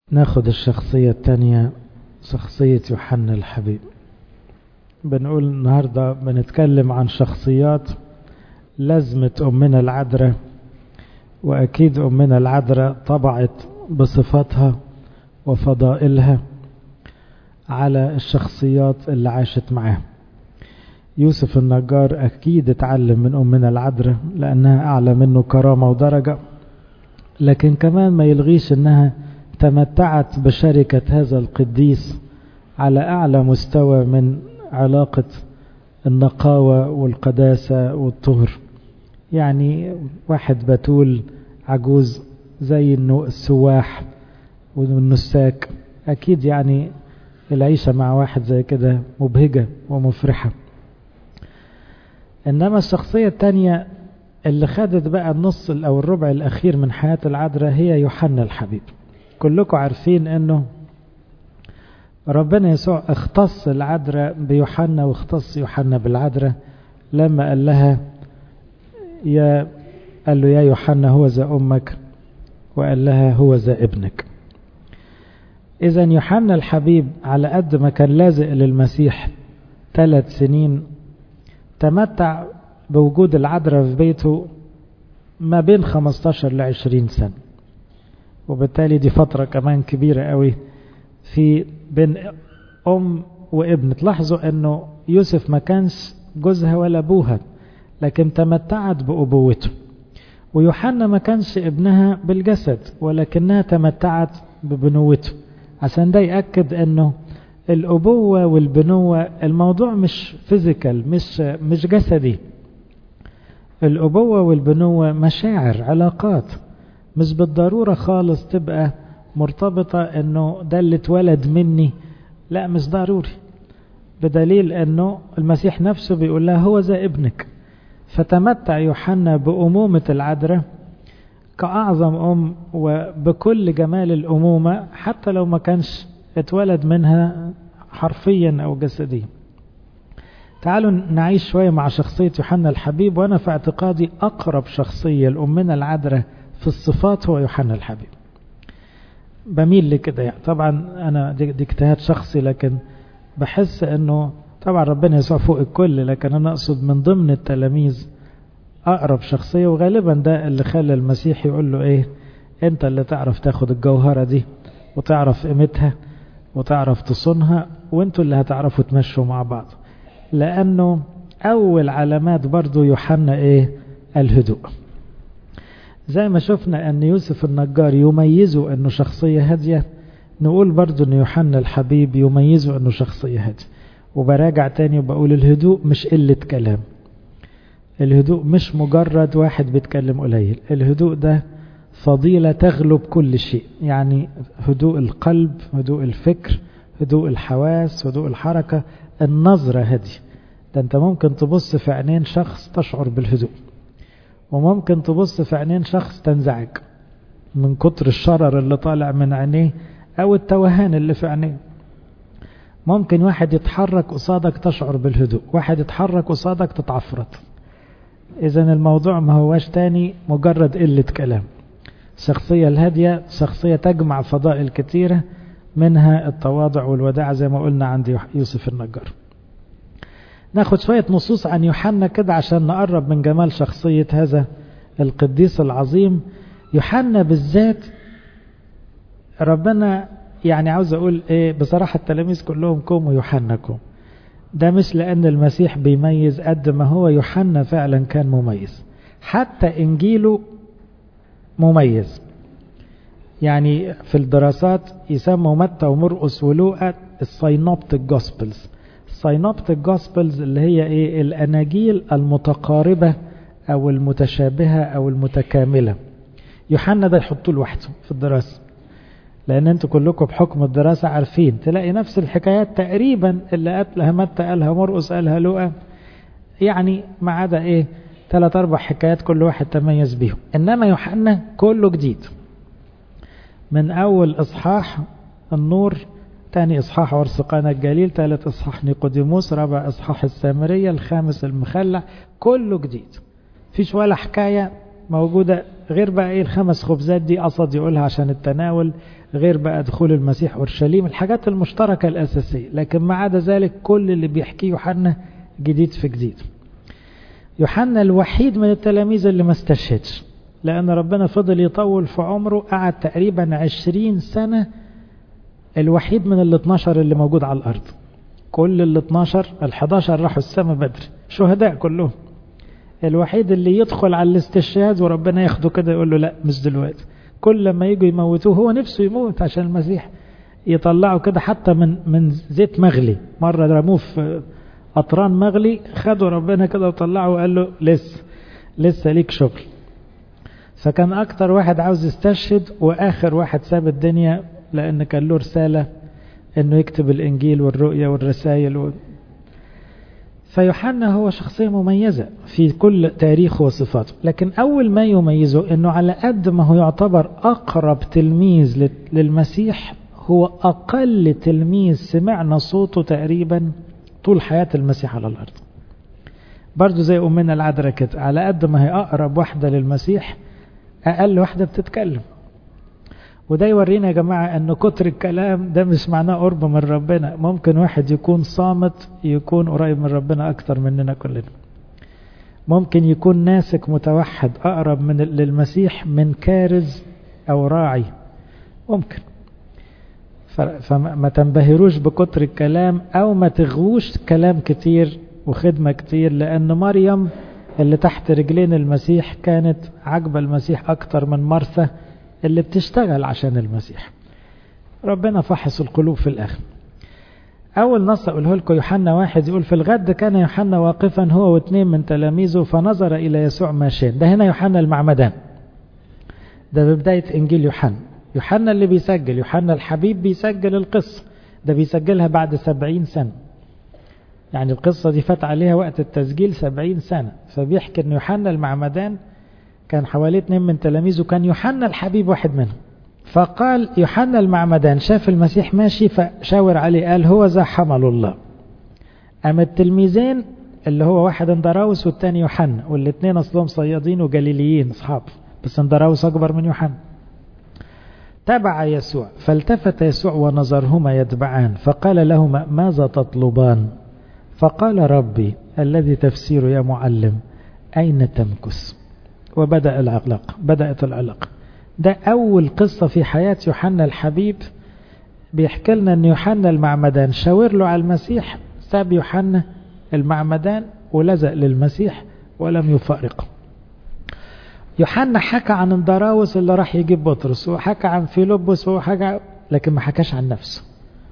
ناخد الشخصية التانية شخصية يوحنا الحبيب بنقول النهاردة بنتكلم عن شخصيات لازمة أمنا العذراء وأكيد أمنا العذراء طبعت بصفاتها وفضائلها على الشخصيات اللي عاشت معاه يوسف النجار أكيد اتعلم من أمنا العذراء لأنها أعلى منه كرامة ودرجة لكن كمان ما يلغيش أنها تمتعت بشركة هذا القديس على أعلى مستوى من علاقة النقاوة والقداسة والطهر يعني واحد بتول عجوز زي السواح والنساك أكيد يعني العيشة مع واحد زي كده مبهجة ومفرحة إنما الشخصية التانية اللي خدت بقى النص أو الربع الأخير من حياة العذراء هي يوحنا الحبيب كلكم عارفين أنه ربنا يسوع اختص العذراء بيوحنا واختص يوحنا بالعذراء لما قال لها يا قال له يا يوحنا هو ذا أمك وقال لها هو ذا ابنك إذا يوحنا الحبيب على قد ما كان لازق للمسيح ثلاث سنين تمتع بوجود العذراء في بيته ما بين 15 ل 20 سنة وبالتالي دي فترة كمان كبيرة قوي في بين أم وابن تلاحظوا أنه يوسف ما كانش جوزها ولا أبوها لكن تمتعت بأبوته ويوحنا ما كانش ابنها بالجسد ولكنها تمتعت ببنوته عشان ده يأكد أنه الأبوة والبنوة الموضوع مش فيزيكال مش مش جسدي الأبوة والبنوة مشاعر علاقات مش بالضرورة خالص تبقى مرتبطة أنه ده اللي اتولد مني لا مش ضروري بدليل أنه المسيح نفسه بيقول لها هو ذا ابنك فتمتع يوحنا بأمومة العذراء كأعظم أم وبكل جمال الأمومة حتى لو ما كانش اتولد منها حرفيا أو جسديا تعالوا نعيش شوية مع شخصية يوحنا الحبيب وأنا في اعتقادي أقرب شخصية لأمنا العذراء في الصفات هو يوحنا الحبيب بميل لكده يعني طبعا أنا دي, دي اجتهاد شخصي لكن بحس أنه طبعا ربنا يسوع فوق الكل لكن أنا أقصد من ضمن التلاميذ أقرب شخصية وغالبا ده اللي خلى المسيح يقول له إيه أنت اللي تعرف تاخد الجوهرة دي وتعرف قيمتها وتعرف تصونها وانتوا اللي هتعرفوا تمشوا مع بعض لأنه أول علامات برضو يوحنا إيه الهدوء زي ما شفنا أن يوسف النجار يميزه أنه شخصية هادية نقول برضو أن يوحنا الحبيب يميزه أنه شخصية هادية وبراجع تاني وبقول الهدوء مش قلة كلام الهدوء مش مجرد واحد بيتكلم قليل الهدوء ده فضيلة تغلب كل شيء يعني هدوء القلب هدوء الفكر هدوء الحواس هدوء الحركة النظرة هدي ده انت ممكن تبص في عينين شخص تشعر بالهدوء وممكن تبص في عينين شخص تنزعج من كتر الشرر اللي طالع من عينيه او التوهان اللي في عينيه ممكن واحد يتحرك قصادك تشعر بالهدوء واحد يتحرك قصادك تتعفرت اذا الموضوع ما هواش تاني مجرد قلة كلام الشخصية الهادية شخصية تجمع فضائل كثيرة منها التواضع والوداع زي ما قلنا عند يوسف النجار ناخد شوية نصوص عن يوحنا كده عشان نقرب من جمال شخصية هذا القديس العظيم يوحنا بالذات ربنا يعني عاوز اقول ايه بصراحة التلاميذ كلهم كوم ويوحنا كوم ده مش لان المسيح بيميز قد ما هو يوحنا فعلا كان مميز حتى انجيله مميز يعني في الدراسات يسموا متى ومرقس ولوقا الساينوبتيك جوسبلز الساينوبتيك جوسبلز اللي هي ايه الاناجيل المتقاربة او المتشابهة او المتكاملة يوحنا ده يحطوه لوحده في الدراسة لان انتوا كلكم بحكم الدراسة عارفين تلاقي نفس الحكايات تقريبا اللي قالها متى قالها مرقس قالها لوقا يعني ما عدا ايه ثلاث اربع حكايات كل واحد تميز بيهم انما يوحنا كله جديد من اول اصحاح النور تاني اصحاح ورسقانا الجليل ثالث اصحاح نيقوديموس رابع اصحاح السامرية الخامس المخلع كله جديد فيش ولا حكاية موجودة غير بقى ايه الخمس خبزات دي قصد يقولها عشان التناول غير بقى دخول المسيح اورشليم الحاجات المشتركة الاساسية لكن ما عدا ذلك كل اللي بيحكيه يوحنا جديد في جديد يوحنا الوحيد من التلاميذ اللي ما استشهدش لأن ربنا فضل يطول في عمره قعد تقريبا عشرين سنة الوحيد من ال 12 اللي موجود على الأرض كل ال 12 ال 11 راحوا السماء بدري شهداء كلهم الوحيد اللي يدخل على الاستشهاد وربنا ياخده كده يقول له لا مش دلوقتي كل لما يجوا يموتوه هو نفسه يموت عشان المسيح يطلعوا كده حتى من من زيت مغلي مرة رموه في قطران مغلي خدوا ربنا كده وطلعوا وقال له لسه لسه ليك شغل فكان أكتر واحد عاوز يستشهد وآخر واحد ساب الدنيا لأن كان له رسالة أنه يكتب الإنجيل والرؤية والرسائل و... فيوحنا هو شخصية مميزة في كل تاريخه وصفاته لكن أول ما يميزه أنه على قد ما هو يعتبر أقرب تلميذ للمسيح هو أقل تلميذ سمعنا صوته تقريبا طول حياة المسيح على الأرض برضو زي أمنا العذراء كده على قد ما هي أقرب واحدة للمسيح أقل واحدة بتتكلم وده يورينا يا جماعة أن كتر الكلام ده مش معناه قرب من ربنا ممكن واحد يكون صامت يكون قريب من ربنا أكتر مننا كلنا ممكن يكون ناسك متوحد أقرب من للمسيح من كارز أو راعي ممكن فما تنبهروش بكتر الكلام أو ما تغوش كلام كتير وخدمة كتير لأن مريم اللي تحت رجلين المسيح كانت عجبة المسيح أكتر من مرثى اللي بتشتغل عشان المسيح ربنا فحص القلوب في الآخر أول نص أقوله لكم يوحنا واحد يقول في الغد كان يوحنا واقفا هو واثنين من تلاميذه فنظر إلى يسوع ماشيا ده هنا يوحنا المعمدان ده ببداية إنجيل يوحنا يوحنا اللي بيسجل يوحنا الحبيب بيسجل القصة ده بيسجلها بعد سبعين سنة يعني القصة دي فات عليها وقت التسجيل سبعين سنة فبيحكي أن يوحنا المعمدان كان حوالي اتنين من تلاميذه كان يوحنا الحبيب واحد منهم فقال يوحنا المعمدان شاف المسيح ماشي فشاور عليه قال هو ذا حمل الله أما التلميذين اللي هو واحد اندراوس والتاني يوحنا والاثنين أصلهم صيادين وجليليين أصحاب بس اندراوس أكبر من يوحنا تبع يسوع فالتفت يسوع ونظرهما يتبعان فقال لهما ماذا تطلبان فقال ربي الذي تفسير يا معلم أين تمكث وبدأ العلاقة بدأت العلاقة ده أول قصة في حياة يوحنا الحبيب بيحكي لنا أن يوحنا المعمدان شاور له على المسيح ساب يوحنا المعمدان ولزق للمسيح ولم يفارقه يوحنا حكى عن اندراوس اللي راح يجيب بطرس وحكى عن فيلبس وحكى لكن ما حكاش عن نفسه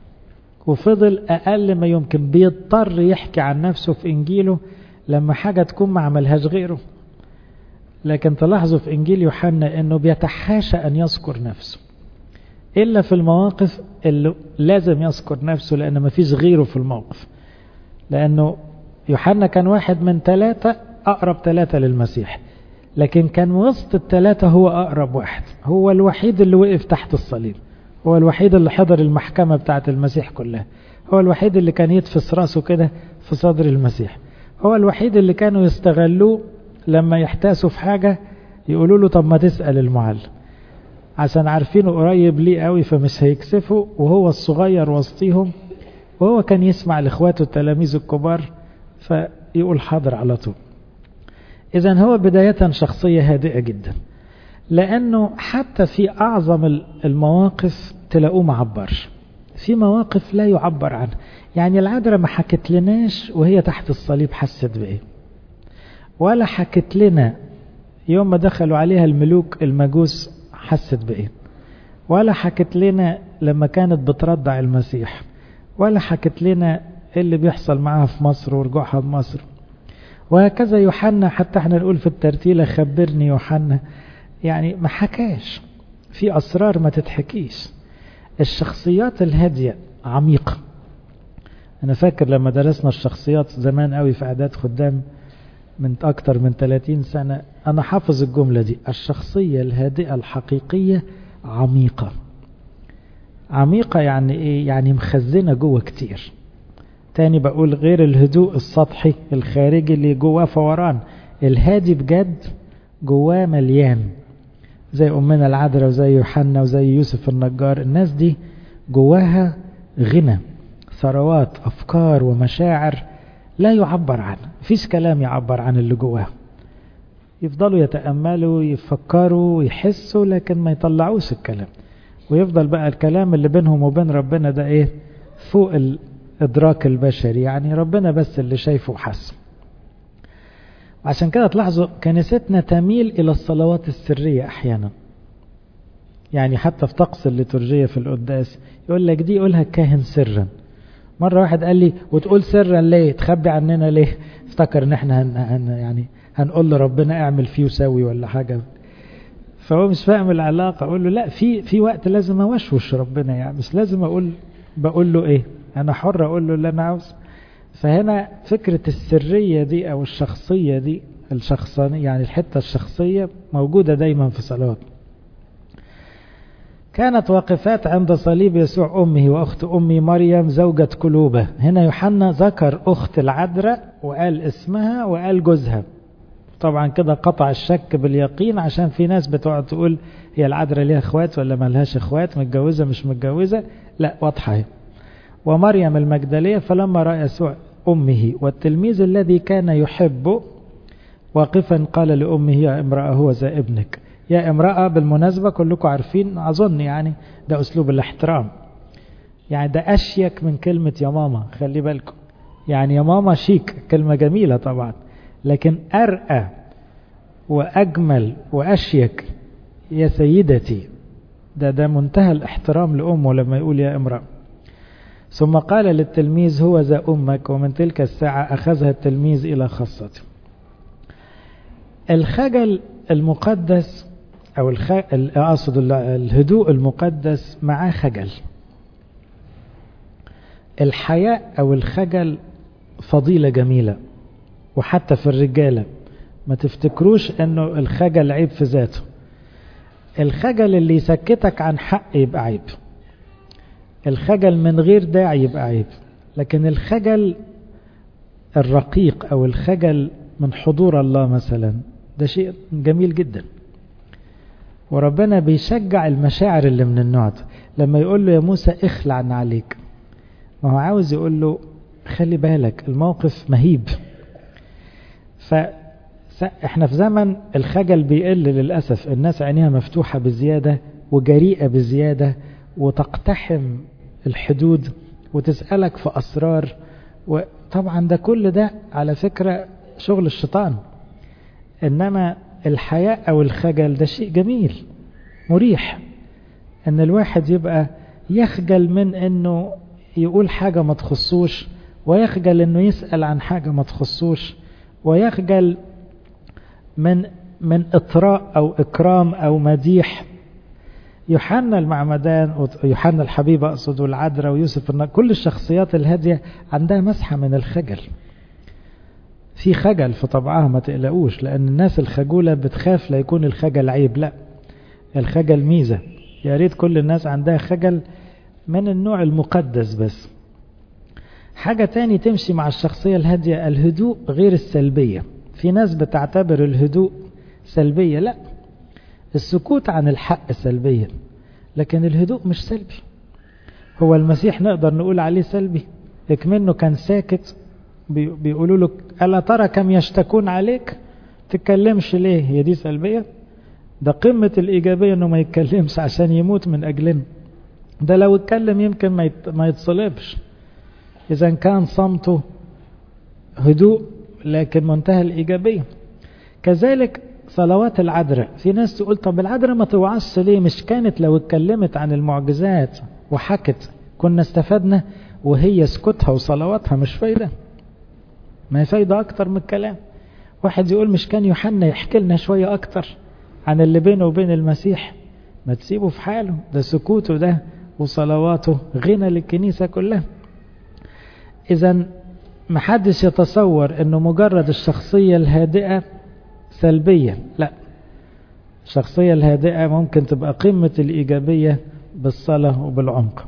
وفضل أقل ما يمكن بيضطر يحكي عن نفسه في إنجيله لما حاجة تكون ما عملهاش غيره لكن تلاحظوا في إنجيل يوحنا أنه بيتحاشى أن يذكر نفسه إلا في المواقف اللي لازم يذكر نفسه لأن ما فيش غيره في الموقف لأنه يوحنا كان واحد من ثلاثة أقرب ثلاثة للمسيح لكن كان وسط الثلاثة هو أقرب واحد هو الوحيد اللي وقف تحت الصليب هو الوحيد اللي حضر المحكمة بتاعة المسيح كلها هو الوحيد اللي كان يتفس راسه كده في صدر المسيح هو الوحيد اللي كانوا يستغلوه لما يحتاسوا في حاجة يقولوا له طب ما تسأل المعلم عشان عارفينه قريب ليه قوي فمش هيكسفوا وهو الصغير وسطيهم وهو كان يسمع لاخواته التلاميذ الكبار فيقول حاضر على طول إذا هو بداية شخصية هادئة جدا لأنه حتى في أعظم المواقف تلاقوه معبرش في مواقف لا يعبر عنها يعني العذراء ما حكت لناش وهي تحت الصليب حست بإيه ولا حكت لنا يوم ما دخلوا عليها الملوك المجوس حست بإيه ولا حكت لنا لما كانت بترضع المسيح ولا حكت لنا إيه اللي بيحصل معاها في مصر ورجوعها بمصر وهكذا يوحنا حتى احنا نقول في الترتيلة خبرني يوحنا يعني ما حكاش في أسرار ما تتحكيش الشخصيات الهادية عميقة أنا فاكر لما درسنا الشخصيات زمان قوي في أعداد خدام من أكتر من 30 سنة أنا حافظ الجملة دي الشخصية الهادئة الحقيقية عميقة عميقة يعني إيه؟ يعني مخزنة جوه كتير تاني بقول غير الهدوء السطحي الخارجي اللي جواه فوران الهادي بجد جواه مليان زي أمنا العذراء وزي يوحنا وزي يوسف النجار الناس دي جواها غنى ثروات أفكار ومشاعر لا يعبر عنها فيش كلام يعبر عن اللي جواه يفضلوا يتأملوا يفكروا يحسوا لكن ما يطلعوش الكلام ويفضل بقى الكلام اللي بينهم وبين ربنا ده ايه فوق الإدراك البشري يعني ربنا بس اللي شايفه وحسه عشان كده تلاحظوا كنيستنا تميل إلى الصلوات السرية أحيانا يعني حتى في طقس الليتورجية في القداس يقول لك دي يقولها الكاهن سرا مرة واحد قال لي وتقول سرا ليه تخبي عننا ليه افتكر ان احنا هن هن يعني هنقول لربنا اعمل فيه وسوي ولا حاجة فهو مش فاهم العلاقة اقول له لا في في وقت لازم اوشوش ربنا يعني مش لازم اقول بقول له ايه انا حر اقول له اللي انا عاوز فهنا فكرة السرية دي او الشخصية دي الشخصانية يعني الحتة الشخصية موجودة دايما في صلوات كانت واقفات عند صليب يسوع أمه وأخت أمي مريم زوجة كلوبة هنا يوحنا ذكر أخت العذراء وقال اسمها وقال جوزها طبعا كده قطع الشك باليقين عشان في ناس بتقعد تقول هي العذراء ليها اخوات ولا ما لهاش اخوات متجوزة مش متجوزة لا واضحة هي ومريم المجدلية فلما رأى يسوع أمه والتلميذ الذي كان يحبه واقفا قال لأمه يا امرأة هو ذا ابنك يا امرأة بالمناسبة كلكم عارفين أظن يعني ده أسلوب الاحترام يعني ده أشيك من كلمة يا ماما خلي بالكم يعني يا ماما شيك كلمة جميلة طبعا لكن أرقى وأجمل وأشيك يا سيدتي ده ده منتهى الاحترام لأمه لما يقول يا امرأة ثم قال للتلميذ هو ذا أمك ومن تلك الساعة أخذها التلميذ إلى خاصته الخجل المقدس أو الخ... أقصد الهدوء المقدس معاه خجل الحياء أو الخجل فضيلة جميلة وحتى في الرجالة ما تفتكروش أنه الخجل عيب في ذاته الخجل اللي يسكتك عن حق يبقى عيب الخجل من غير داعي يبقى عيب لكن الخجل الرقيق أو الخجل من حضور الله مثلا ده شيء جميل جدا وربنا بيشجع المشاعر اللي من النوع ده لما يقول له يا موسى اخلع عن عليك ما هو عاوز يقول له خلي بالك الموقف مهيب ف احنا في زمن الخجل بيقل للأسف الناس عينيها مفتوحة بزيادة وجريئة بزيادة وتقتحم الحدود وتسألك في أسرار وطبعا ده كل ده على فكرة شغل الشيطان إنما الحياء أو الخجل ده شيء جميل مريح إن الواحد يبقى يخجل من إنه يقول حاجة ما تخصوش ويخجل إنه يسأل عن حاجة ما تخصوش ويخجل من من إطراء أو إكرام أو مديح يوحنا المعمدان يوحنا الحبيب أقصد والعذراء ويوسف كل الشخصيات الهادية عندها مسحة من الخجل في خجل في طبعها ما تقلقوش لأن الناس الخجولة بتخاف لا يكون الخجل عيب لا الخجل ميزة يا ريت كل الناس عندها خجل من النوع المقدس بس حاجة تاني تمشي مع الشخصية الهادية الهدوء غير السلبية في ناس بتعتبر الهدوء سلبية لا السكوت عن الحق سلبية لكن الهدوء مش سلبي هو المسيح نقدر نقول عليه سلبي منه كان ساكت بيقولوا له ألا ترى كم يشتكون عليك تتكلمش ليه هي دي سلبية ده قمة الإيجابية أنه ما يتكلمش عشان يموت من أجلنا ده لو اتكلم يمكن ما ما يتصلبش إذا كان صمته هدوء لكن منتهى الإيجابية كذلك صلوات العذراء في ناس تقول طب العذراء ما توعظش ليه مش كانت لو اتكلمت عن المعجزات وحكت كنا استفدنا وهي سكوتها وصلواتها مش فايدة ما هي فايدة أكتر من الكلام واحد يقول مش كان يوحنا يحكي لنا شوية أكتر عن اللي بينه وبين المسيح ما تسيبه في حاله ده سكوته ده وصلواته غنى للكنيسة كلها إذا محدش يتصور أنه مجرد الشخصية الهادئة سلبية لا الشخصية الهادئة ممكن تبقى قمة الإيجابية بالصلاة وبالعمق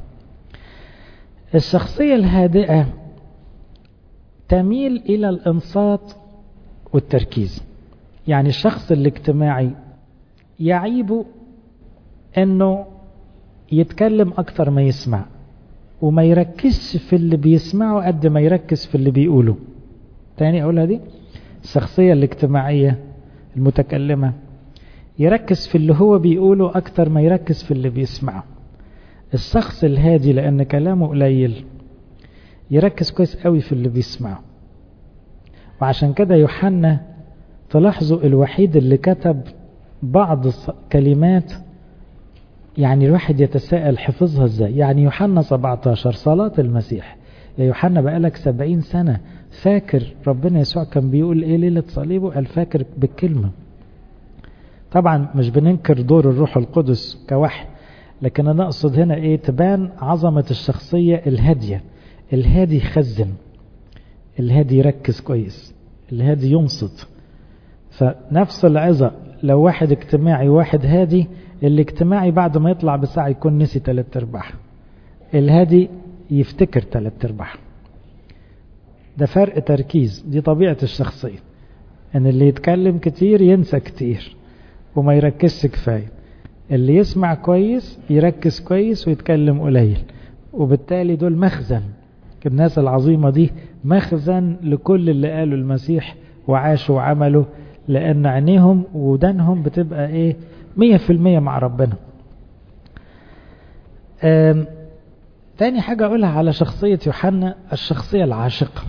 الشخصية الهادئة تميل إلى الإنصات والتركيز يعني الشخص الاجتماعي يعيب انه يتكلم اكتر ما يسمع وما يركزش في اللي بيسمعه قد ما يركز في اللي بيقوله تاني اقولها دي الشخصية الاجتماعية المتكلمة يركز في اللي هو بيقوله اكتر ما يركز في اللي بيسمعه الشخص الهادي لان كلامه قليل يركز كويس قوي في اللي بيسمعه وعشان كده يوحنا تلاحظوا الوحيد اللي كتب بعض كلمات يعني الواحد يتساءل حفظها ازاي يعني يوحنا 17 صلاة المسيح يا يوحنا بقالك 70 سنة فاكر ربنا يسوع كان بيقول ايه ليلة صليبه قال فاكر بالكلمة طبعا مش بننكر دور الروح القدس كوحي لكن انا اقصد هنا ايه تبان عظمة الشخصية الهادية الهادي يخزن الهادي يركز كويس الهادي ينصت فنفس العظة لو واحد اجتماعي وواحد هادي الاجتماعي بعد ما يطلع بساعة يكون نسي تلات ارباع الهادي يفتكر تلات ارباع ده فرق تركيز دي طبيعة الشخصية ان اللي يتكلم كتير ينسى كتير وما يركزش كفاية اللي يسمع كويس يركز كويس ويتكلم قليل وبالتالي دول مخزن الناس العظيمة دي مخزن لكل اللي قاله المسيح وعاشوا وعملوا لأن عينيهم ودانهم بتبقى إيه مية في المية مع ربنا تاني حاجة أقولها على شخصية يوحنا الشخصية العاشقة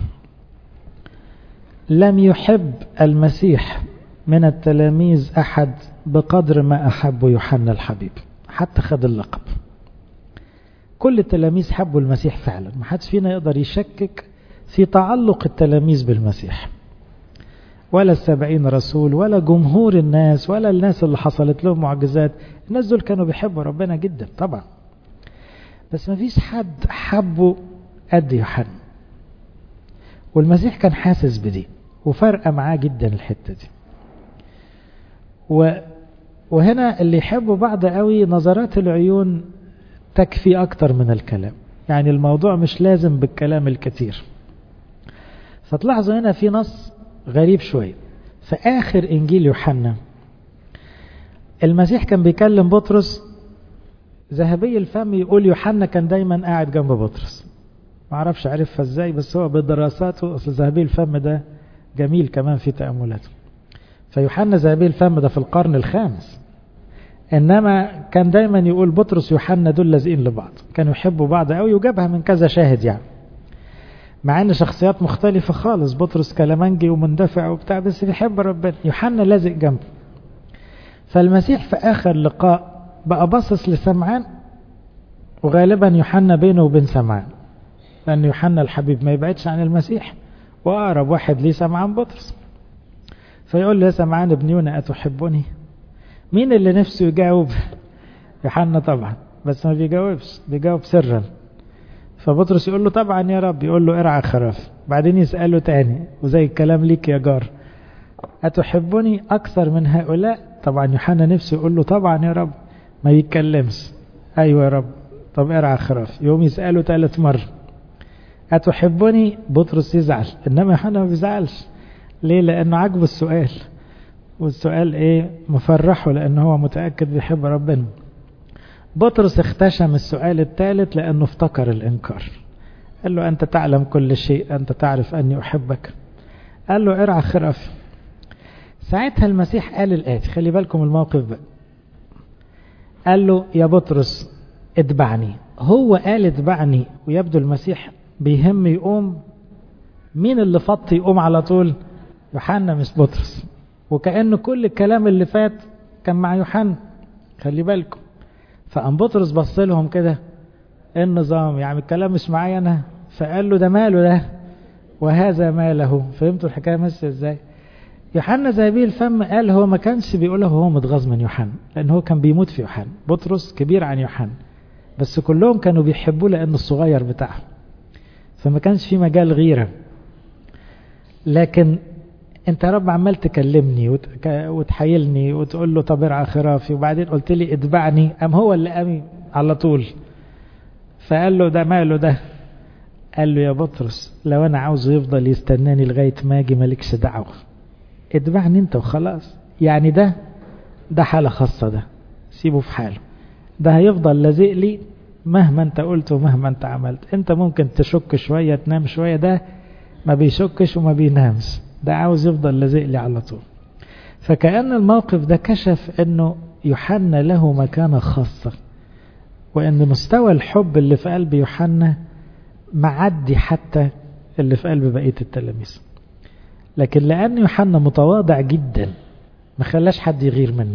لم يحب المسيح من التلاميذ أحد بقدر ما أحب يوحنا الحبيب حتى خد اللقب كل التلاميذ حبوا المسيح فعلا ما حدش فينا يقدر يشكك في تعلق التلاميذ بالمسيح ولا السبعين رسول ولا جمهور الناس ولا الناس اللي حصلت لهم معجزات الناس دول كانوا بيحبوا ربنا جدا طبعا بس ما فيش حد حبه قد يوحنا والمسيح كان حاسس بدي وفرقة معاه جدا الحتة دي و وهنا اللي يحبوا بعض قوي نظرات العيون تكفي أكتر من الكلام يعني الموضوع مش لازم بالكلام الكثير فتلاحظوا هنا في نص غريب شوية في آخر إنجيل يوحنا المسيح كان بيكلم بطرس ذهبي الفم يقول يوحنا كان دايما قاعد جنب بطرس ما اعرفش عرفها ازاي بس هو بدراساته اصل ذهبي الفم ده جميل كمان في تأملاته فيوحنا ذهبي الفم ده في القرن الخامس انما كان دايما يقول بطرس يوحنا دول لازقين لبعض كانوا يحبوا بعض قوي وجابها من كذا شاهد يعني مع ان شخصيات مختلفة خالص بطرس كلامنجي ومندفع وبتاع بس بيحب ربنا يوحنا لازق جنبه فالمسيح في اخر لقاء بقى باصص لسمعان وغالبا يوحنا بينه وبين سمعان لان يوحنا الحبيب ما يبعدش عن المسيح واقرب واحد ليه سمعان بطرس فيقول له يا سمعان ابن يونا اتحبني مين اللي نفسه يجاوب يوحنا طبعا بس ما بيجاوبش بيجاوب سرا فبطرس يقول له طبعا يا رب يقول له ارعى خراف بعدين يسأله تاني وزي الكلام ليك يا جار أتحبني أكثر من هؤلاء طبعا يوحنا نفسه يقول له طبعا يا رب ما يتكلمش أيوة يا رب طب ارعى خراف يوم يسأله ثالث مرة أتحبني بطرس يزعل إنما يوحنا ما بيزعلش ليه لأنه عجبه السؤال والسؤال ايه مفرحه لأنه هو متأكد بيحب ربنا بطرس اختشم السؤال الثالث لأنه افتكر الإنكار قال له أنت تعلم كل شيء أنت تعرف أني أحبك قال له ارعى خرف ساعتها المسيح قال الآتي خلي بالكم الموقف بقى قال له يا بطرس اتبعني هو قال اتبعني ويبدو المسيح بيهم يقوم مين اللي فط يقوم على طول يوحنا مش بطرس وكأن كل الكلام اللي فات كان مع يوحنا خلي بالكم فقام بطرس بص لهم كده ايه النظام يعني الكلام مش معايا انا فقال له ده ماله ده وهذا ماله فهمتوا الحكايه ماشيه ازاي يوحنا زي الفم قال هو ما كانش بيقولها وهو متغاظ من يوحنا لان هو كان بيموت في يوحنا بطرس كبير عن يوحنا بس كلهم كانوا بيحبوه لانه الصغير بتاعهم فما كانش في مجال غيره لكن انت يا رب عمال تكلمني وتحايلني وتقول له طب ارعى خرافي وبعدين قلت لي اتبعني ام هو اللي قام على طول فقال له ده ماله ده قال له يا بطرس لو انا عاوزه يفضل يستناني لغايه ما اجي مالكش دعوه اتبعني انت وخلاص يعني ده ده حالة خاصة ده سيبه في حاله ده هيفضل لازق لي مهما انت قلت ومهما انت عملت انت ممكن تشك شوية تنام شوية ده ما بيشكش وما بينامش ده عاوز يفضل لازق لي على طول فكأن الموقف ده كشف انه يوحنا له مكانة خاصة وان مستوى الحب اللي في قلب يوحنا معدي حتى اللي في قلب بقية التلاميذ لكن لأن يوحنا متواضع جدا ما خلاش حد يغير منه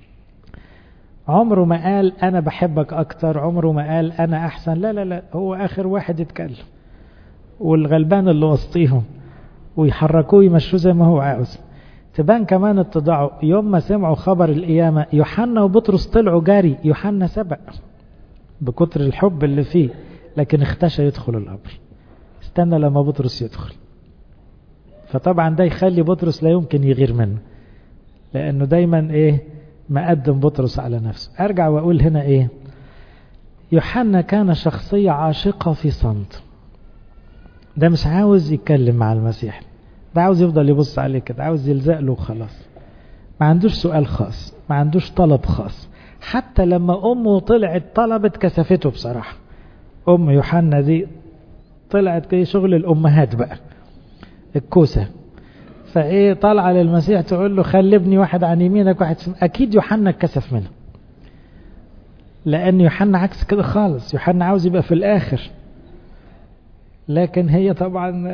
عمره ما قال أنا بحبك أكتر عمره ما قال أنا أحسن لا لا لا هو آخر واحد يتكلم والغلبان اللي وسطيهم ويحركوه يمشوه زي ما هو عاوز تبان كمان اتضاعه يوم ما سمعوا خبر القيامة يوحنا وبطرس طلعوا جاري يوحنا سبق بكتر الحب اللي فيه لكن اختشى يدخل القبر استنى لما بطرس يدخل فطبعا ده يخلي بطرس لا يمكن يغير منه لانه دايما ايه مقدم بطرس على نفسه ارجع واقول هنا ايه يوحنا كان شخصية عاشقة في صمت ده مش عاوز يتكلم مع المسيح ده عاوز يفضل يبص عليه كده عاوز يلزق له وخلاص ما عندوش سؤال خاص ما عندوش طلب خاص حتى لما امه طلعت طلبت كسفته بصراحة ام يوحنا دي طلعت كده شغل الامهات بقى الكوسة فايه طالعه للمسيح تقول له خلي ابني واحد عن يمينك واحد في اكيد يوحنا اتكسف منها لان يوحنا عكس كده خالص يوحنا عاوز يبقى في الاخر لكن هي طبعا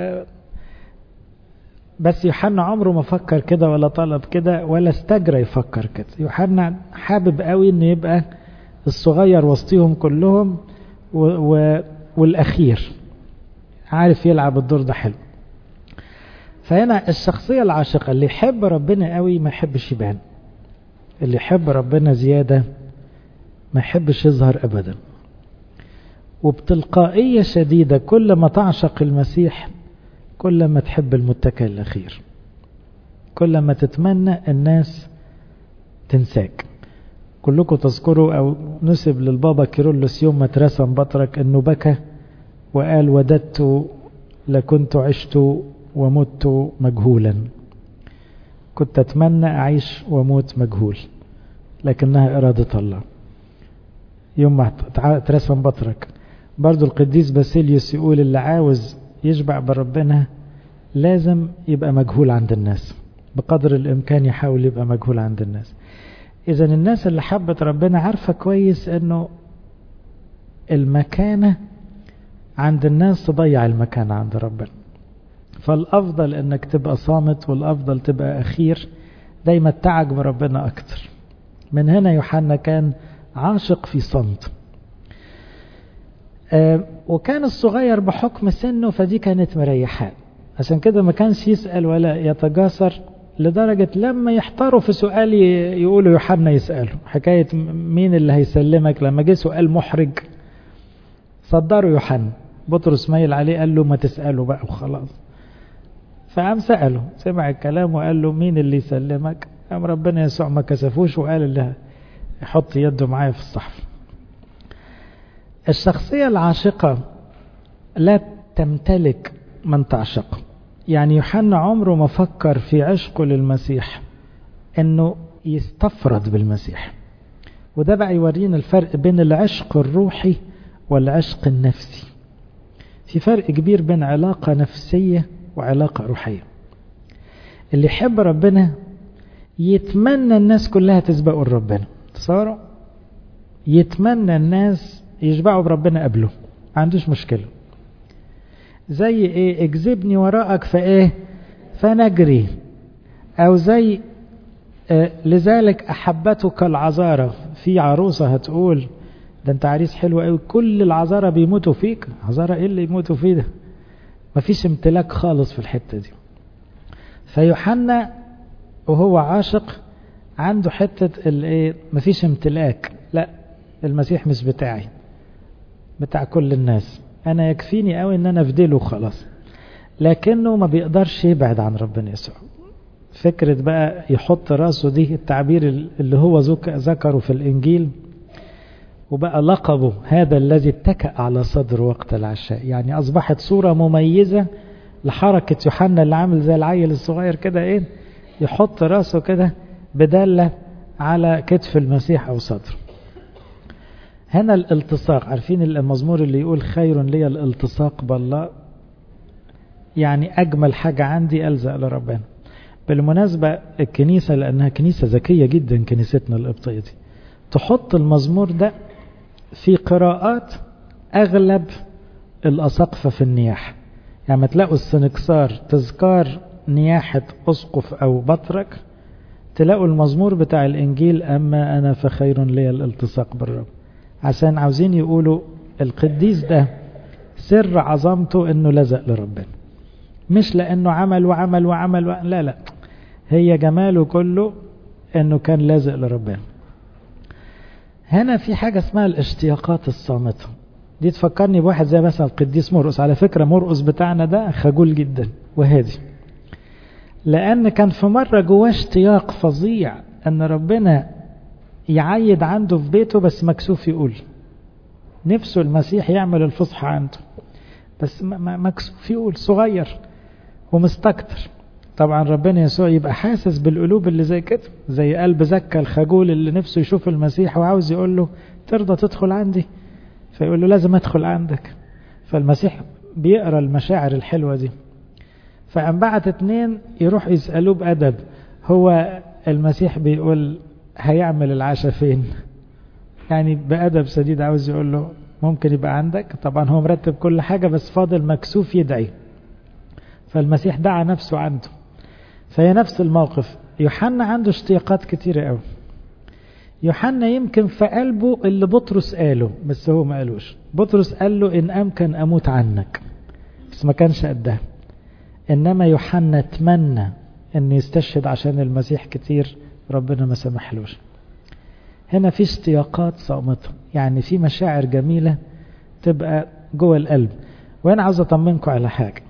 بس يوحنا عمره ما فكر كده ولا طلب كده ولا استجرى يفكر كده يوحنا حابب قوي انه يبقى الصغير وسطيهم كلهم و و والاخير عارف يلعب الدور ده حلو فهنا الشخصية العاشقة اللي يحب ربنا قوي ما يحبش يبان اللي يحب ربنا زيادة ما يحبش يظهر أبدا وبتلقائية شديدة كل ما تعشق المسيح كل ما تحب المتكئ الأخير كل ما تتمنى الناس تنساك كلكم تذكروا أو نسب للبابا كيرلس يوم ما اترسم بطرك أنه بكى وقال وددت لكنت عشت ومت مجهولا كنت أتمنى أعيش وموت مجهول لكنها إرادة الله يوم ما اترسم بطرك برضو القديس باسيليوس يقول اللي عاوز يشبع بربنا لازم يبقى مجهول عند الناس بقدر الإمكان يحاول يبقى مجهول عند الناس إذا الناس اللي حبت ربنا عارفة كويس أنه المكانة عند الناس تضيع المكانة عند ربنا فالأفضل أنك تبقى صامت والأفضل تبقى أخير دايما تعج بربنا أكتر من هنا يوحنا كان عاشق في صمت آه وكان الصغير بحكم سنه فدي كانت مريحاه عشان كده ما كانش يسأل ولا يتجاسر لدرجة لما يحتاروا في سؤال يقولوا يوحنا يسأله حكاية مين اللي هيسلمك لما جه سؤال محرج صدروا يوحنا بطرس ميل عليه قال له ما تسأله بقى وخلاص فقام سأله سمع الكلام وقال له مين اللي يسلمك قام ربنا يسوع ما كسفوش وقال اللي يحط يده معايا في الصحف الشخصية العاشقة لا تمتلك من تعشق يعني يوحنا عمره ما فكر في عشقه للمسيح انه يستفرد بالمسيح وده بقى يورينا الفرق بين العشق الروحي والعشق النفسي في فرق كبير بين علاقة نفسية وعلاقة روحية اللي يحب ربنا يتمنى الناس كلها تسبقوا لربنا تصوروا يتمنى الناس يشبعوا بربنا قبله ما عندوش مشكلة زي ايه اجذبني وراءك فايه فنجري او زي آه لذلك احبتك العذارى في عروسة هتقول ده انت عريس حلو قوي كل العذارى بيموتوا فيك عذارى ايه اللي يموتوا فيه ده مفيش امتلاك خالص في الحتة دي فيوحنا وهو عاشق عنده حتة الايه مفيش امتلاك لا المسيح مش بتاعي بتاع كل الناس انا يكفيني قوي ان انا افدله خلاص لكنه ما بيقدرش يبعد عن ربنا يسوع فكرة بقى يحط راسه دي التعبير اللي هو ذكره في الانجيل وبقى لقبه هذا الذي اتكأ على صدر وقت العشاء يعني اصبحت صورة مميزة لحركة يوحنا اللي عامل زي العيل الصغير كده ايه يحط راسه كده بدالة على كتف المسيح أو صدره هنا الالتصاق عارفين المزمور اللي يقول خير لي الالتصاق بالله يعني أجمل حاجة عندي ألزق لربنا بالمناسبة الكنيسة لأنها كنيسة ذكية جدا كنيستنا القبطية دي تحط المزمور ده في قراءات أغلب الأساقفة في النياح يعني ما تلاقوا السنكسار تذكار نياحة أسقف أو بطرك تلاقوا المزمور بتاع الإنجيل أما أنا فخير لي الالتصاق بالرب عشان عاوزين يقولوا القديس ده سر عظمته انه لزق لربنا مش لانه عمل وعمل وعمل و... لا لا هي جماله كله انه كان لازق لربنا هنا في حاجة اسمها الاشتياقات الصامتة دي تفكرني بواحد زي مثلا القديس مرقس على فكرة مرقس بتاعنا ده خجول جدا وهادي لأن كان في مرة جواه اشتياق فظيع أن ربنا يعيد عنده في بيته بس مكسوف يقول نفسه المسيح يعمل الفصحى عنده بس مكسوف يقول صغير ومستكتر طبعا ربنا يسوع يبقى حاسس بالقلوب اللي زي كده زي قلب زكا الخجول اللي نفسه يشوف المسيح وعاوز يقول له ترضى تدخل عندي فيقول له لازم ادخل عندك فالمسيح بيقرا المشاعر الحلوه دي فقام بعت اتنين يروح يسالوه بادب هو المسيح بيقول هيعمل العشاء فين يعني بأدب سديد عاوز يقول له ممكن يبقى عندك طبعا هو مرتب كل حاجة بس فاضل مكسوف يدعي فالمسيح دعا نفسه عنده فهي نفس الموقف يوحنا عنده اشتياقات كتيرة قوي يوحنا يمكن في قلبه اللي بطرس قاله بس هو ما قالوش بطرس قال له إن أمكن أموت عنك بس ما كانش قدها إنما يوحنا اتمنى أن يستشهد عشان المسيح كتير ربنا ما سمحلوش هنا في اشتياقات صامتة يعني في مشاعر جميلة تبقى جوه القلب وانا عاوز اطمنكم على حاجة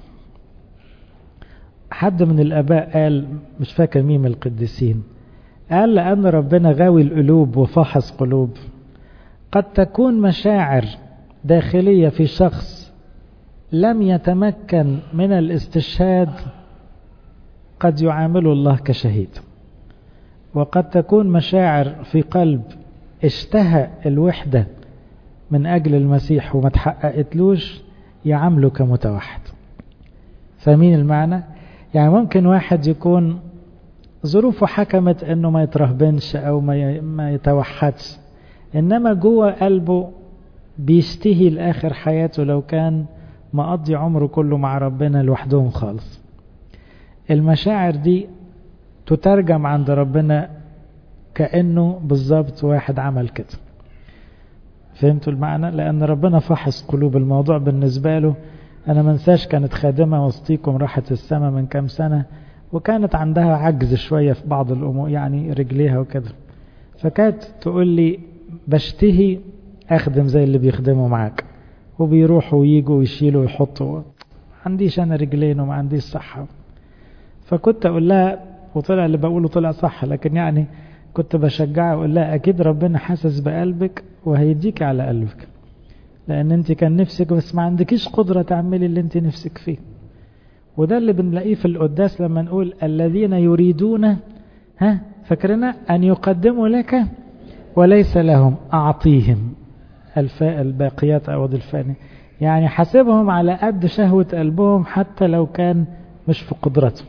حد من الاباء قال مش فاكر مين من القديسين قال لان ربنا غاوي القلوب وفاحص قلوب قد تكون مشاعر داخلية في شخص لم يتمكن من الاستشهاد قد يعامله الله كشهيد وقد تكون مشاعر في قلب اشتهى الوحدة من أجل المسيح وما تحققتلوش يعامله كمتوحد فاهمين المعنى؟ يعني ممكن واحد يكون ظروفه حكمت انه ما يترهبنش او ما ما يتوحدش انما جوه قلبه بيشتهي لاخر حياته لو كان مقضي عمره كله مع ربنا لوحدهم خالص المشاعر دي تترجم عند ربنا كأنه بالظبط واحد عمل كده فهمتوا المعنى لأن ربنا فحص قلوب الموضوع بالنسبة له أنا منساش كانت خادمة وسطيكم راحت السماء من كام سنة وكانت عندها عجز شوية في بعض الأمور يعني رجليها وكده فكانت تقول لي بشتهي أخدم زي اللي بيخدموا معاك وبيروحوا ويجوا ويشيلوا ويحطوا عنديش أنا رجلين وما عنديش صحة فكنت أقول لها وطلع اللي بقوله طلع صح لكن يعني كنت بشجعها أقول لها أكيد ربنا حاسس بقلبك وهيديك على قلبك لأن أنت كان نفسك بس ما عندكيش قدرة تعملي اللي أنت نفسك فيه وده اللي بنلاقيه في القداس لما نقول الذين يريدون ها فاكرنا أن يقدموا لك وليس لهم أعطيهم الفاء الباقيات أو الفاني يعني حاسبهم على قد شهوة قلبهم حتى لو كان مش في قدرتهم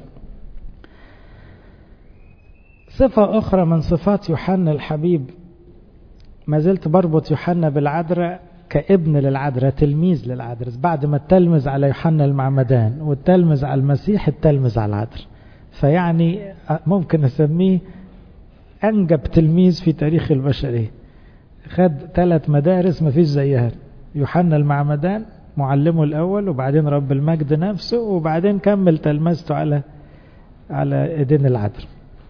صفة أخرى من صفات يوحنا الحبيب ما زلت بربط يوحنا بالعذراء كابن للعذراء تلميذ للعذراء بعد ما التلمذ على يوحنا المعمدان والتلمذ على المسيح التلمذ على العذراء فيعني ممكن أسميه أنجب تلميذ في تاريخ البشرية خد ثلاث مدارس ما فيش زيها يوحنا المعمدان معلمه الأول وبعدين رب المجد نفسه وبعدين كمل تلمذته على على ايدين العذراء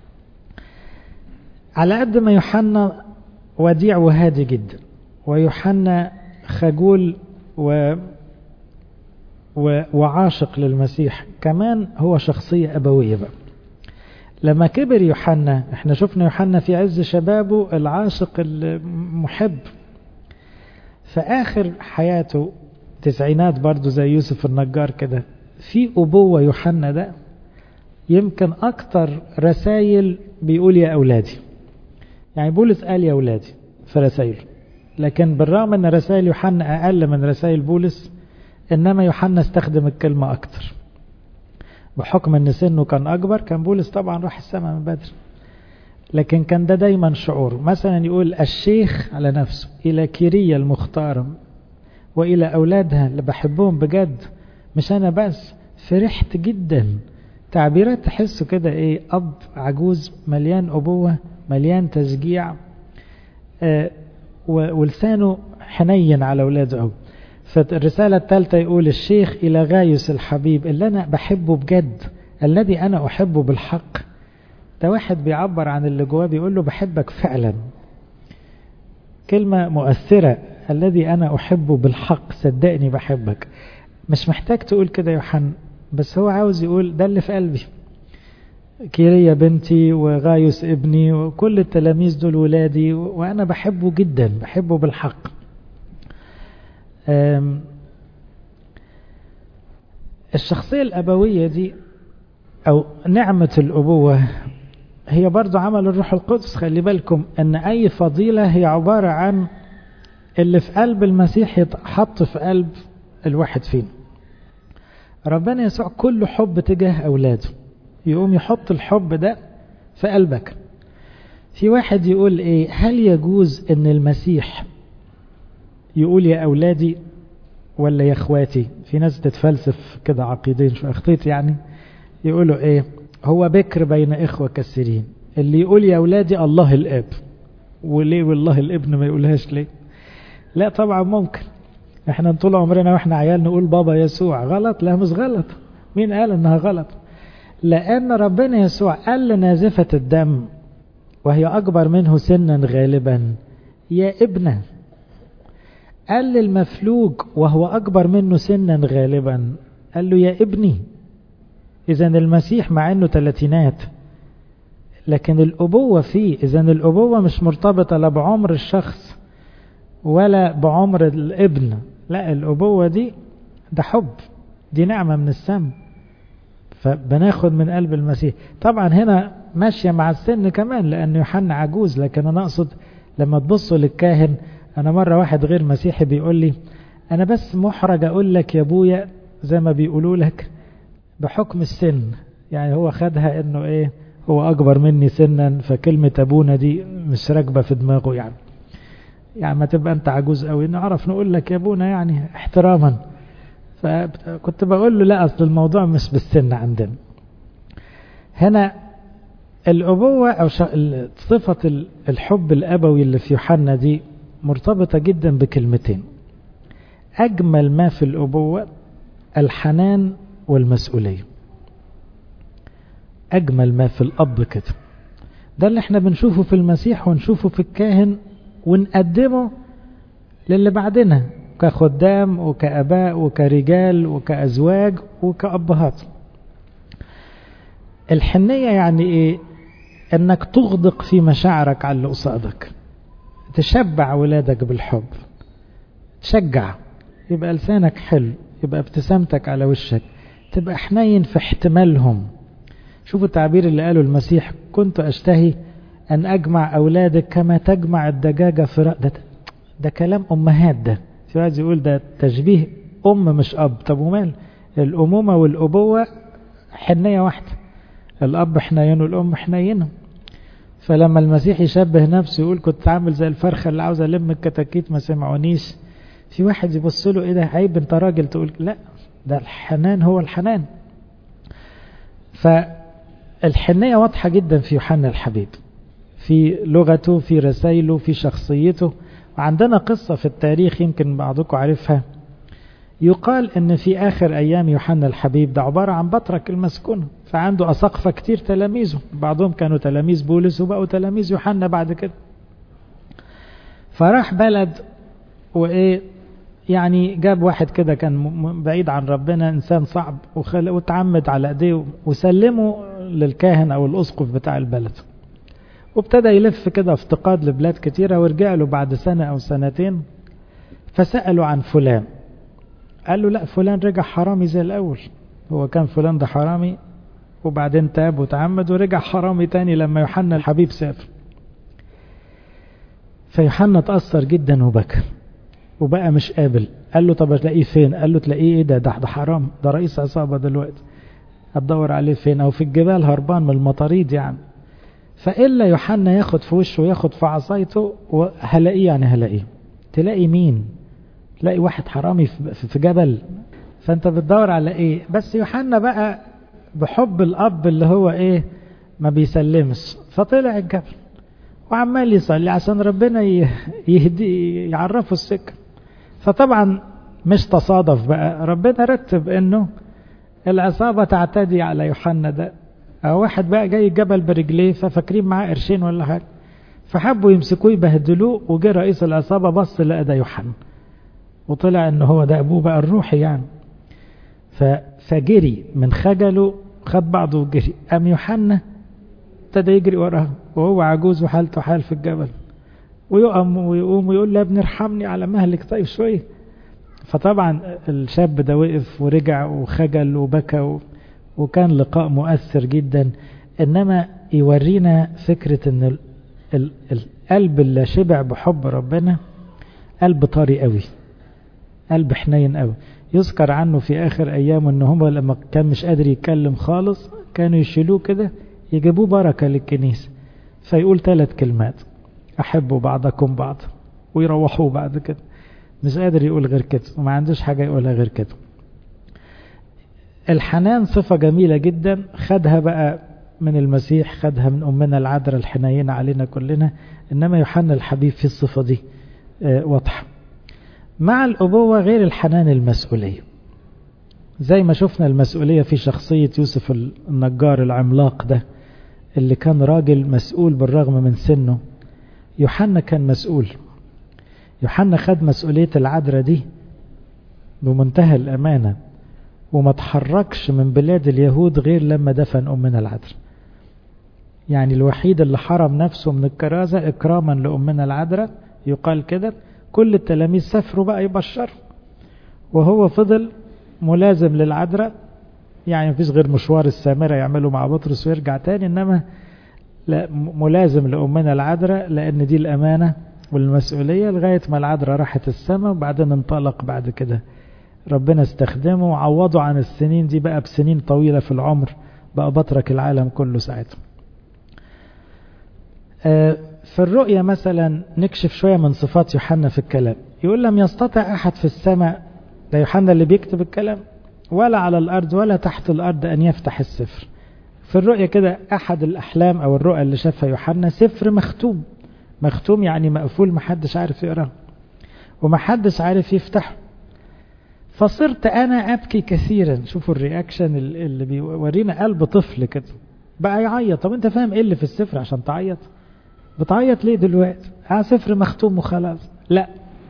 على قد ما يوحنا وديع وهادي جدا ويوحنا خجول و... و... وعاشق للمسيح كمان هو شخصية أبوية بقى لما كبر يوحنا احنا شفنا يوحنا في عز شبابه العاشق المحب في آخر حياته تسعينات برضه زي يوسف النجار كده في أبوة يوحنا ده يمكن أكتر رسائل بيقول يا أولادي يعني بولس قال يا أولادي في رسائله لكن بالرغم أن رسائل يوحنا أقل من رسائل بولس إنما يوحنا استخدم الكلمة أكتر بحكم أن سنه كان أكبر كان بولس طبعا راح السماء من بدري لكن كان ده دايما شعور مثلا يقول الشيخ على نفسه إلى كيريا المختارة وإلى أولادها اللي بحبهم بجد مش أنا بس فرحت جدا تعبيرات تحسه كده إيه أب عجوز مليان أبوة مليان تشجيع آه ولسانه حنين على أولاده أوي فالرسالة الثالثة يقول الشيخ إلى غايس الحبيب اللي أنا بحبه بجد الذي أنا أحبه بالحق ده واحد بيعبر عن اللي جواه بيقول له بحبك فعلا كلمة مؤثرة الذي أنا أحبه بالحق صدقني بحبك مش محتاج تقول كده يا يوحنا بس هو عاوز يقول ده اللي في قلبي كيريا بنتي وغايوس ابني وكل التلاميذ دول ولادي وأنا بحبه جدا بحبه بالحق الشخصية الأبوية دي أو نعمة الأبوة هي برضو عمل الروح القدس خلي بالكم أن أي فضيلة هي عبارة عن اللي في قلب المسيح يتحط في قلب الواحد فينا ربنا يسوع كله حب تجاه أولاده يقوم يحط الحب ده في قلبك في واحد يقول ايه هل يجوز ان المسيح يقول يا أولادي ولا يا اخواتي في ناس تتفلسف كده عقيدين شو اخطيت يعني يقولوا ايه هو بكر بين اخوة كثيرين اللي يقول يا أولادي الله الاب وليه والله الابن ما يقولهاش ليه لا طبعا ممكن احنا طول عمرنا واحنا عيال نقول بابا يسوع غلط لا مش غلط مين قال انها غلط لان ربنا يسوع قال لنازفة الدم وهي اكبر منه سنا غالبا يا ابنه قال للمفلوج وهو اكبر منه سنا غالبا قال له يا ابني اذا المسيح مع انه ثلاثينات لكن الابوة فيه اذا الابوة مش مرتبطة لا بعمر الشخص ولا بعمر الابن لا الأبوة دي ده حب دي نعمة من السم فبناخد من قلب المسيح طبعا هنا ماشية مع السن كمان لأن يوحنا عجوز لكن أنا أقصد لما تبصوا للكاهن أنا مرة واحد غير مسيحي بيقول لي أنا بس محرج أقول لك يا أبويا زي ما بيقولوا لك بحكم السن يعني هو خدها إنه إيه هو أكبر مني سنا فكلمة أبونا دي مش راكبة في دماغه يعني يعني ما تبقى انت عجوز قوي نعرف نقول لك يا ابونا يعني احتراما فكنت بقول له لا اصل الموضوع مش بالسن عندنا هنا الأبوة أو صفة الحب الأبوي اللي في يوحنا دي مرتبطة جدا بكلمتين أجمل ما في الأبوة الحنان والمسؤولية أجمل ما في الأب كده ده اللي احنا بنشوفه في المسيح ونشوفه في الكاهن ونقدمه للي بعدنا كخدام وكأباء وكرجال وكأزواج وكأبهات الحنية يعني ايه انك تغدق في مشاعرك على اللي قصادك تشبع ولادك بالحب تشجع يبقى لسانك حلو يبقى ابتسامتك على وشك تبقى حنين في احتمالهم شوفوا التعبير اللي قاله المسيح كنت اشتهي أن أجمع أولادك كما تجمع الدجاجة في رأ... ده, ده كلام أمهات ده في واحد يقول ده تشبيه أم مش أب طب ومال الأمومة والأبوة حنية واحدة الأب حنين والأم حنينة فلما المسيح يشبه نفسه يقول كنت عامل زي الفرخة اللي عاوز ألم الكتاكيت ما سمعونيش في واحد يبص له إيه ده عيب أنت راجل تقول لا ده الحنان هو الحنان فالحنية واضحة جدا في يوحنا الحبيب في لغته في رسائله في شخصيته وعندنا قصة في التاريخ يمكن بعضكم عارفها يقال ان في اخر ايام يوحنا الحبيب ده عبارة عن بطرك المسكونة فعنده اساقفة كتير تلاميذه بعضهم كانوا تلاميذ بولس وبقوا تلاميذ يوحنا بعد كده فراح بلد وايه يعني جاب واحد كده كان بعيد عن ربنا انسان صعب وتعمد على ايديه وسلمه للكاهن او الاسقف بتاع البلد وابتدى يلف كده افتقاد لبلاد كتيرة ورجع له بعد سنة أو سنتين فسألوا عن فلان قال له لا فلان رجع حرامي زي الأول هو كان فلان ده حرامي وبعدين تاب وتعمد ورجع حرامي تاني لما يوحنا الحبيب سافر فيوحنا تأثر جدا وبكى وبقى مش قابل قال له طب تلاقيه فين قال له تلاقيه ايه ده ده, ده حرام ده رئيس عصابة دلوقتي هتدور عليه فين او في الجبال هربان من المطاريد يعني فإلا يوحنا ياخد في وشه وياخد في عصايته وهلاقيه يعني هلاقيه تلاقي مين تلاقي واحد حرامي في جبل فانت بتدور على ايه بس يوحنا بقى بحب الاب اللي هو ايه ما بيسلمش فطلع الجبل وعمال يصلي عشان ربنا يهدي يعرفه السكه فطبعا مش تصادف بقى ربنا رتب انه العصابة تعتدي على يوحنا ده أو واحد بقى جاي الجبل برجليه ففاكرين معاه قرشين ولا حاجة فحبوا يمسكوه يبهدلوه وجه رئيس العصابة بص لقى ده يوحنا وطلع ان هو ده ابوه بقى الروحي يعني فجري من خجله خد بعضه وجري قام يوحنا ابتدى يجري وراه وهو عجوز وحالته حال في الجبل ويقوم ويقوم ويقول له يا ابني ارحمني على مهلك طيب شويه فطبعا الشاب ده وقف ورجع وخجل وبكى و... وكان لقاء مؤثر جدا انما يورينا فكرة ان ال... ال... القلب اللي شبع بحب ربنا قلب طري قوي قلب حنين قوي يذكر عنه في اخر ايامه ان هو لما كان مش قادر يتكلم خالص كانوا يشيلوه كده يجيبوه بركة للكنيسة فيقول ثلاث كلمات احبوا بعضكم بعض ويروحوه بعد كده مش قادر يقول غير كده وما عندوش حاجة يقولها غير كده الحنان صفة جميلة جدا خدها بقى من المسيح خدها من أمنا العذراء الحنينة علينا كلنا إنما يوحنا الحبيب في الصفة دي واضحة مع الأبوة غير الحنان المسؤولية زي ما شفنا المسؤولية في شخصية يوسف النجار العملاق ده اللي كان راجل مسؤول بالرغم من سنه يوحنا كان مسؤول يوحنا خد مسؤولية العذراء دي بمنتهى الأمانة وما تحركش من بلاد اليهود غير لما دفن أمنا العذراء يعني الوحيد اللي حرم نفسه من الكرازة إكراما لأمنا العذراء يقال كده كل التلاميذ سافروا بقى يبشروا وهو فضل ملازم للعذراء يعني مفيش غير مشوار السامرة يعمله مع بطرس ويرجع تاني إنما لا ملازم لأمنا العذراء لأن دي الأمانة والمسؤولية لغاية ما العذراء راحت السماء وبعدين انطلق بعد كده ربنا استخدمه وعوضه عن السنين دي بقى بسنين طويلة في العمر بقى بطرك العالم كله ساعتها في الرؤية مثلا نكشف شوية من صفات يوحنا في الكلام يقول لم يستطع أحد في السماء ده يوحنا اللي بيكتب الكلام ولا على الأرض ولا تحت الأرض أن يفتح السفر في الرؤية كده أحد الأحلام أو الرؤى اللي شافها يوحنا سفر مختوم مختوم يعني مقفول محدش عارف يقراه ومحدش عارف يفتحه فصرت أنا أبكي كثيرا شوفوا الرياكشن اللي بيورينا قلب طفل كده بقى يعيط طب أنت فاهم إيه اللي في السفر عشان تعيط بتعيط ليه دلوقتي اه سفر مختوم وخلاص لا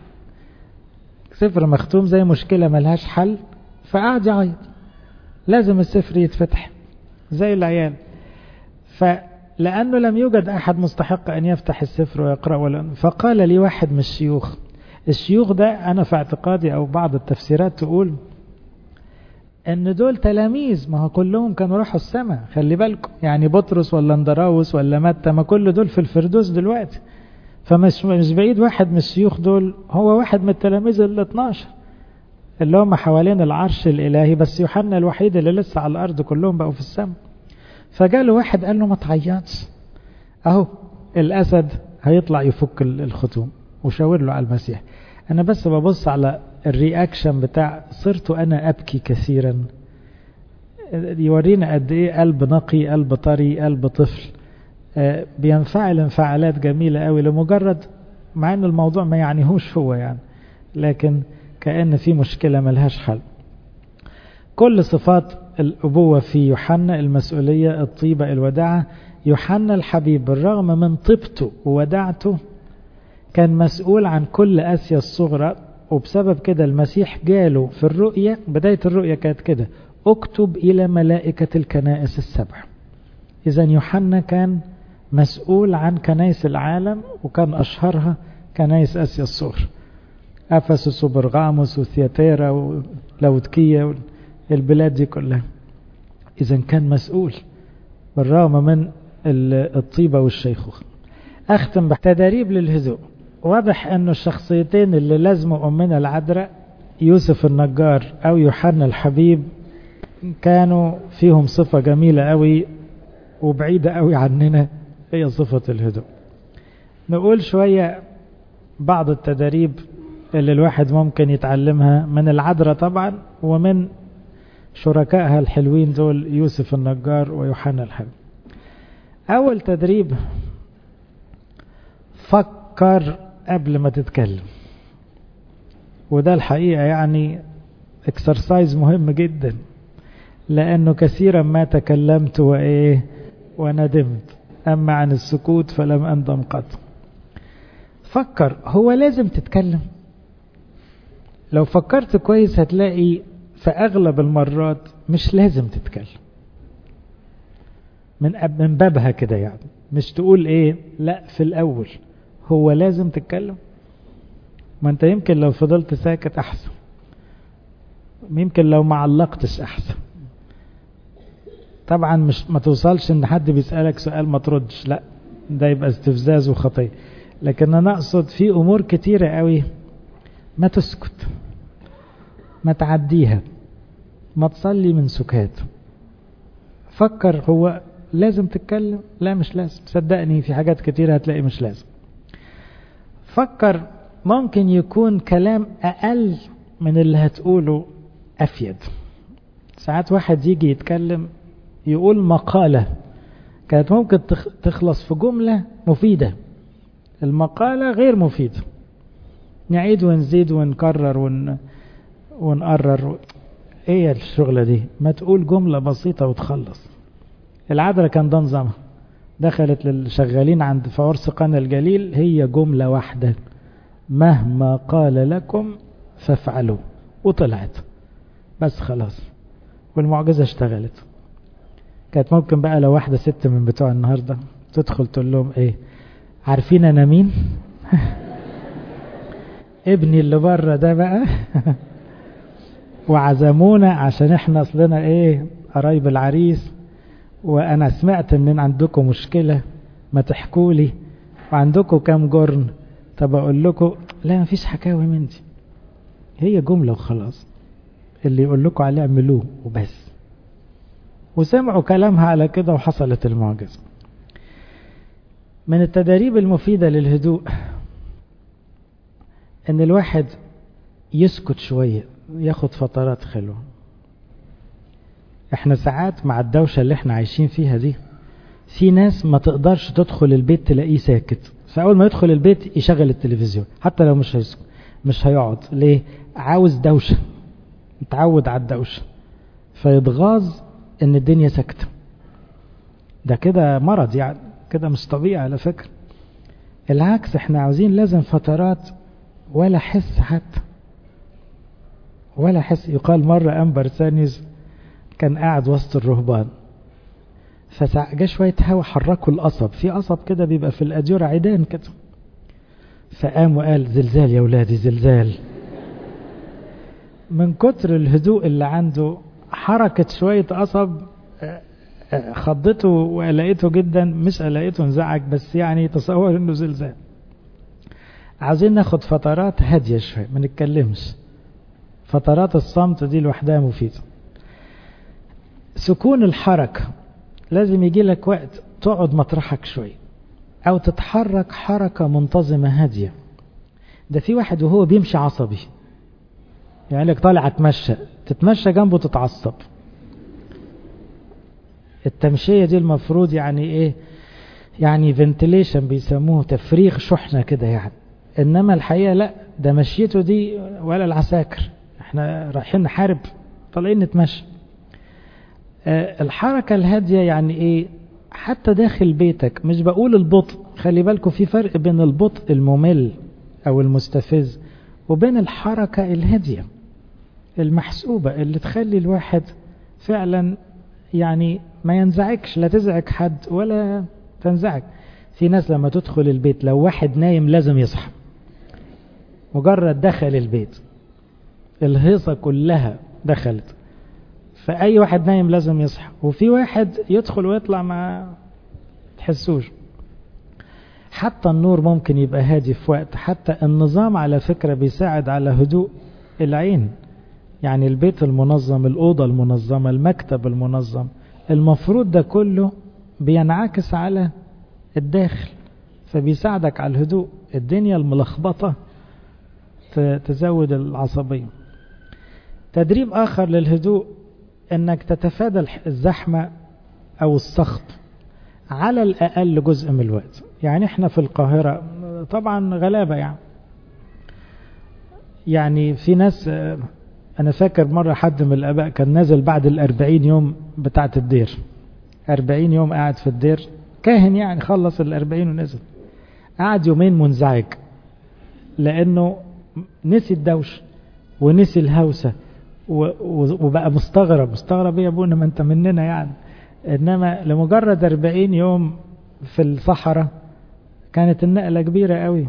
سفر مختوم زي مشكلة ملهاش حل فقعد يعيط لازم السفر يتفتح زي العيال فلأنه لم يوجد أحد مستحق أن يفتح السفر ويقرأ ولا فقال لي واحد من الشيوخ الشيوخ ده أنا في اعتقادي أو بعض التفسيرات تقول ان دول تلاميذ ما هو كلهم كانوا راحوا السماء خلي بالكم يعني بطرس ولا اندراوس ولا متى ما كل دول في الفردوس دلوقتي فمش مش بعيد واحد من الشيوخ دول هو واحد من التلاميذ ال 12 اللي هم حوالين العرش الالهي بس يوحنا الوحيد اللي لسه على الارض كلهم بقوا في السماء فجاله واحد قال له ما تعيطش اهو الاسد هيطلع يفك الختوم وشاور له على المسيح انا بس ببص على الرياكشن بتاع صرت انا ابكي كثيرا يورينا قد ايه قلب نقي قلب طري قلب طفل بينفعل انفعالات جميلة قوي لمجرد مع ان الموضوع ما يعنيهوش هو يعني لكن كأن في مشكلة ملهاش حل كل صفات الأبوة في يوحنا المسؤولية الطيبة الوداعة يوحنا الحبيب بالرغم من طيبته ووداعته كان مسؤول عن كل آسيا الصغرى وبسبب كده المسيح جاله في الرؤية بداية الرؤية كانت كده اكتب إلى ملائكة الكنائس السبع إذا يوحنا كان مسؤول عن كنائس العالم وكان أشهرها كنائس آسيا الصغرى أفسس وبرغاموس وثياتيرا ولودكية البلاد دي كلها إذا كان مسؤول بالرغم من الطيبة والشيخوخة أختم بتدريب للهدوء واضح أنه الشخصيتين اللي لازموا أمنا العذراء يوسف النجار أو يوحنا الحبيب كانوا فيهم صفة جميلة قوي وبعيدة قوي عننا هي صفة الهدوء نقول شوية بعض التدريب اللي الواحد ممكن يتعلمها من العذراء طبعا ومن شركائها الحلوين دول يوسف النجار ويوحنا الحبيب أول تدريب فكر قبل ما تتكلم وده الحقيقة يعني اكسرسايز مهم جدا لأنه كثيرا ما تكلمت وإيه وندمت أما عن السكوت فلم أندم قط فكر هو لازم تتكلم لو فكرت كويس هتلاقي في أغلب المرات مش لازم تتكلم من من بابها كده يعني مش تقول ايه لا في الاول هو لازم تتكلم ما انت يمكن لو فضلت ساكت احسن يمكن لو ما علقتش احسن طبعا مش ما توصلش ان حد بيسالك سؤال ما تردش لا ده يبقى استفزاز وخطيه لكن انا اقصد في امور كتيره قوي ما تسكت ما تعديها ما تصلي من سكات فكر هو لازم تتكلم لا مش لازم صدقني في حاجات كتير هتلاقي مش لازم فكر ممكن يكون كلام أقل من اللي هتقوله أفيد ساعات واحد يجي يتكلم يقول مقالة كانت ممكن تخلص في جملة مفيدة المقالة غير مفيدة نعيد ونزيد ونكرر ون... ونقرر ايه الشغلة دي ما تقول جملة بسيطة وتخلص العذراء كان ده نظامها دخلت للشغالين عند فورس قنا الجليل هي جملة واحدة مهما قال لكم فافعلوا وطلعت بس خلاص والمعجزة اشتغلت كانت ممكن بقى لو واحدة ست من بتوع النهاردة تدخل تقول لهم ايه عارفين انا مين ابني اللي بره ده بقى وعزمونا عشان احنا اصلنا ايه قرايب العريس وانا سمعت ان عندكم مشكلة ما تحكوا لي وعندكم كام جرن طب اقول لكم لا مفيش حكاوي من دي هي جملة وخلاص اللي يقول لكم عليه اعملوه وبس وسمعوا كلامها على كده وحصلت المعجزة من التدريب المفيدة للهدوء ان الواحد يسكت شوية ياخد فترات خلوة احنا ساعات مع الدوشة اللي احنا عايشين فيها دي في ناس ما تقدرش تدخل البيت تلاقيه ساكت فاول ما يدخل البيت يشغل التلفزيون حتى لو مش هيسكت مش هيقعد ليه عاوز دوشة متعود على الدوشة فيتغاظ ان الدنيا ساكتة ده كده مرض يعني كده مش طبيعي على فكرة العكس احنا عاوزين لازم فترات ولا حس حتى ولا حس يقال مرة أنبر ثانيز كان قاعد وسط الرهبان فجاء شوية هوا حركوا القصب في قصب كده بيبقى في الأديرة عيدان كده فقام وقال زلزال يا ولادي زلزال من كتر الهدوء اللي عنده حركة شوية قصب خضته وقلقته جدا مش قلقته انزعج بس يعني تصور انه زلزال عايزين ناخد فترات هادية شوية ما نتكلمش فترات الصمت دي لوحدها مفيدة سكون الحركة لازم يجي لك وقت تقعد مطرحك شوية او تتحرك حركة منتظمة هادية ده في واحد وهو بيمشي عصبي يعني لك طالع اتمشى تتمشى جنبه تتعصب التمشية دي المفروض يعني ايه يعني فنتليشن بيسموه تفريغ شحنة كده يعني انما الحقيقة لا ده مشيته دي ولا العساكر احنا رايحين نحارب طالعين نتمشى اه الحركة الهادية يعني ايه حتى داخل بيتك مش بقول البطء خلي بالكم في فرق بين البطء الممل او المستفز وبين الحركة الهادية المحسوبة اللي تخلي الواحد فعلا يعني ما ينزعجش لا تزعج حد ولا تنزعج في ناس لما تدخل البيت لو واحد نايم لازم يصحى مجرد دخل البيت الهيصة كلها دخلت فأي واحد نايم لازم يصحى وفي واحد يدخل ويطلع ما تحسوش حتى النور ممكن يبقى هادي في وقت حتى النظام على فكرة بيساعد على هدوء العين يعني البيت المنظم الأوضة المنظمة المكتب المنظم المفروض ده كله بينعكس على الداخل فبيساعدك على الهدوء الدنيا الملخبطة تزود العصبية تدريب آخر للهدوء انك تتفادى الزحمة او السخط على الاقل جزء من الوقت يعني احنا في القاهرة طبعا غلابة يعني يعني في ناس انا فاكر مرة حد من الاباء كان نازل بعد الاربعين يوم بتاعت الدير اربعين يوم قاعد في الدير كاهن يعني خلص الاربعين ونزل قعد يومين منزعج لانه نسي الدوش ونسي الهوسة وبقى مستغرب مستغرب ايه يا ابونا ما انت مننا يعني انما لمجرد 40 يوم في الصحراء كانت النقلة كبيرة قوي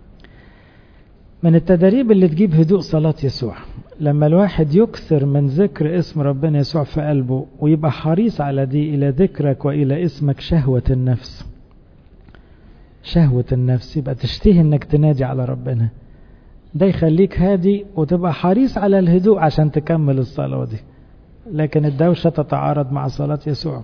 من التدريب اللي تجيب هدوء صلاة يسوع لما الواحد يكثر من ذكر اسم ربنا يسوع في قلبه ويبقى حريص على دي إلى ذكرك وإلى اسمك شهوة النفس شهوة النفس يبقى تشتهي انك تنادي على ربنا ده يخليك هادي وتبقى حريص على الهدوء عشان تكمل الصلاة دي لكن الدوشة تتعارض مع صلاة يسوع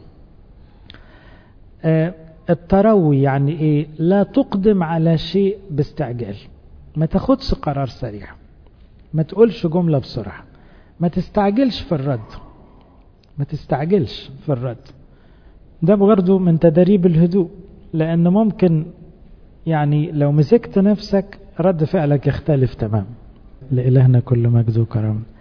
آه التروي يعني ايه لا تقدم على شيء باستعجال ما تاخدش قرار سريع ما تقولش جملة بسرعة ما تستعجلش في الرد ما تستعجلش في الرد ده برضه من تدريب الهدوء لأن ممكن يعني لو مسكت نفسك رد فعلك يختلف تمام لإلهنا كل مجد وكرم